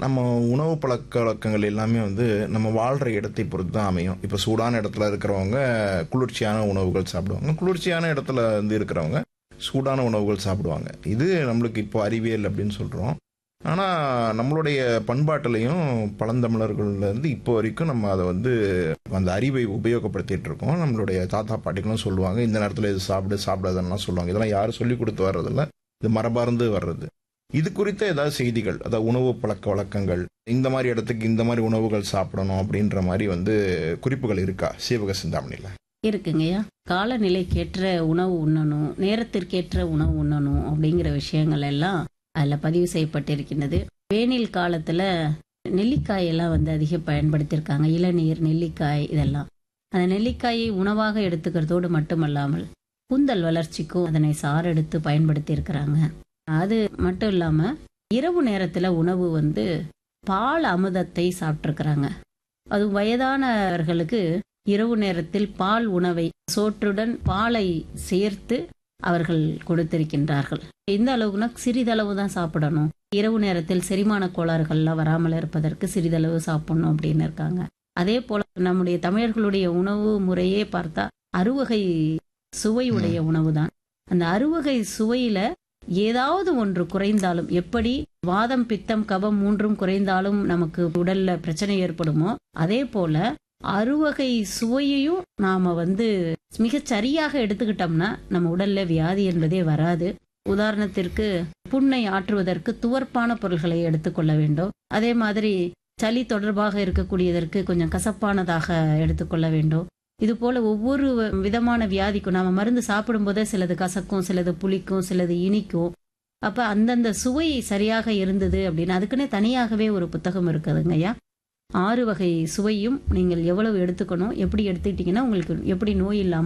நம்ம உணவு பழக்க வழக்கங்கள் எல்லாமே வந்து நம்ம வாழ்கிற இடத்தை பொறுத்து தான் அமையும் இப்போ சூடான இடத்துல இருக்கிறவங்க குளிர்ச்சியான உணவுகள் சாப்பிடுவாங்க குளிர்ச்சியான இடத்துல வந்து இருக்கிறவங்க சூடான உணவுகள் சாப்பிடுவாங்க இது நம்மளுக்கு இப்போ அறிவியல் அப்படின்னு சொல்கிறோம் ஆனால் நம்மளுடைய பண்பாட்டிலையும் பழந்தமிழர்கள்லேருந்து இப்போ வரைக்கும் நம்ம அதை வந்து அந்த அறிவை உபயோகப்படுத்திட்டு இருக்கோம் நம்மளுடைய தாத்தா பாட்டிகளும் சொல்லுவாங்க இந்த நேரத்தில் இது சாப்பிடு சாப்பிடாதெல்லாம் சொல்லுவாங்க இதெல்லாம் யாரும் சொல்லி கொடுத்து வர்றதில்ல இது மரபார்ந்து வர்றது இது குறித்த ஏதாவது செய்திகள் அதாவது உணவு பழக்க வழக்கங்கள் இந்த மாதிரி இடத்துக்கு இந்த மாதிரி உணவுகள் சாப்பிடணும் அப்படின்ற மாதிரி வந்து குறிப்புகள் இருக்கா சீவக சிந்தாமணியில் இருக்குங்கய்யா காலநிலைக்கேற்ற உணவு உண்ணணும் நேரத்திற்கேற்ற உணவு உண்ணணும் அப்படிங்கிற விஷயங்கள் எல்லாம் அதில் பதிவு செய்யப்பட்டிருக்கின்றது வேனில் காலத்தில் நெல்லிக்காய் எல்லாம் வந்து அதிகம் பயன்படுத்தியிருக்காங்க இளநீர் நெல்லிக்காய் இதெல்லாம் அந்த நெல்லிக்காயை உணவாக எடுத்துக்கிறதோடு மட்டுமல்லாமல் கூந்தல் வளர்ச்சிக்கும் அதனை சாறு எடுத்து பயன்படுத்தி இருக்கிறாங்க அது மட்டும் இல்லாமல் இரவு நேரத்தில் உணவு வந்து பால் அமுதத்தை சாப்பிட்ருக்குறாங்க அது வயதானவர்களுக்கு இரவு நேரத்தில் பால் உணவை சோற்றுடன் பாலை சேர்த்து அவர்கள் கொடுத்திருக்கின்றார்கள் எந்த அளவுக்குனா சிறிதளவு தான் சாப்பிடணும் இரவு நேரத்தில் செரிமான கோளாறுகள்லாம் வராமல் இருப்பதற்கு சிறிதளவு சாப்பிடணும் அப்படின்னு இருக்காங்க அதே போல நம்முடைய தமிழர்களுடைய உணவு முறையே பார்த்தா அறுவகை சுவையுடைய உணவு தான் அந்த அறுவகை சுவையில ஏதாவது ஒன்று குறைந்தாலும் எப்படி வாதம் பித்தம் கபம் மூன்றும் குறைந்தாலும் நமக்கு உடல்ல பிரச்சனை ஏற்படுமோ அதே போல அறுவகை சுவையையும் நாம வந்து மிகச் சரியாக எடுத்துக்கிட்டோம்னா நம்ம உடல்ல வியாதி என்பதே வராது உதாரணத்திற்கு புண்ணை ஆற்றுவதற்கு துவர்ப்பான பொருள்களை எடுத்துக்கொள்ள வேண்டும் அதே மாதிரி சளி தொடர்பாக இருக்கக்கூடியதற்கு கொஞ்சம் கசப்பானதாக எடுத்துக்கொள்ள வேண்டும் இது போல ஒவ்வொரு விதமான வியாதிக்கும் நாம மருந்து சாப்பிடும் போதே சிலது கசக்கும் சிலது புளிக்கும் சிலது இனிக்கும் அப்ப அந்தந்த சுவை சரியாக இருந்தது அப்படின்னு அதுக்குன்னே தனியாகவே ஒரு புத்தகம் இருக்குதுங்க ஐயா ஆறு வகை சுவையும் நீங்கள் எவ்வளவு எடுத்துக்கணும் எப்படி எடுத்துக்கிட்டீங்கன்னா உங்களுக்கு எப்படி நோய் இல்லாமல்